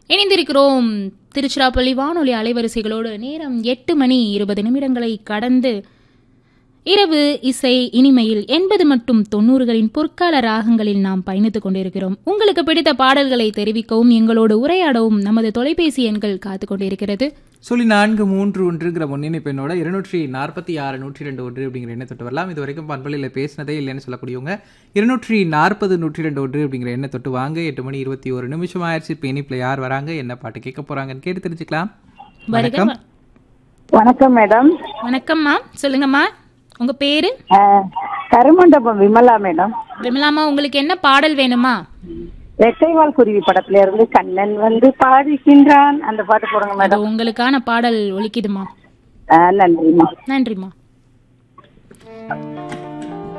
இணைந்திருக்கிறோம் திருச்சிராப்பள்ளி வானொலி அலைவரிசைகளோடு நேரம் எட்டு மணி இருபது நிமிடங்களை கடந்து இரவு இசை இனிமையில் எண்பது மற்றும் தொண்ணூறுகளின் பொற்கால ராகங்களில் நாம் பயணித்துக் கொண்டிருக்கிறோம் உங்களுக்கு பிடித்த பாடல்களை தெரிவிக்கவும் எங்களோடு உரையாடவும் நமது தொலைபேசி எண்கள் காத்துக் கொண்டிருக்கிறது சொல்லி நான்கு மூன்று ஒன்றுங்கிற முன்னிணைப்பு எண்ணோட இருநூற்றி நாற்பத்தி ஆறு நூற்றி ரெண்டு ஒன்று அப்படிங்கிற எண்ணை தொட்டு வரலாம் இது வரைக்கும் பண்பலையில் பேசினதே இல்லைன்னு சொல்லக்கூடியவங்க இருநூற்றி நாற்பது நூற்றி ரெண்டு ஒன்று அப்படிங்கிற எண்ணை தொட்டு வாங்க எட்டு மணி இருபத்தி ஒரு நிமிஷம் ஆயிடுச்சு இப்போ இனிப்பில் யார் வராங்க என்ன பாட்டு கேட்க போறாங்கன்னு கேட்டு தெரிஞ்சுக்கலாம் வணக்கம் வணக்கம் மேடம் வணக்கம்மா சொல்லுங்கம்மா உங்க பேரு அஹ், கருமண்டபம் விமலா மேடம் விமலாமா உங்களுக்கு என்ன பாடல் வேணுமா ரெட்டைவால் குருவி படத்துல இருந்து கண்ணன் வந்து பாடுகின்றான் அந்த பாட்டு போடுங்க அது மேடம் உங்களுக்கான பாடல் ஒலிக்குதுமா அஹ், நன்றிம்மா நன்றிம்மா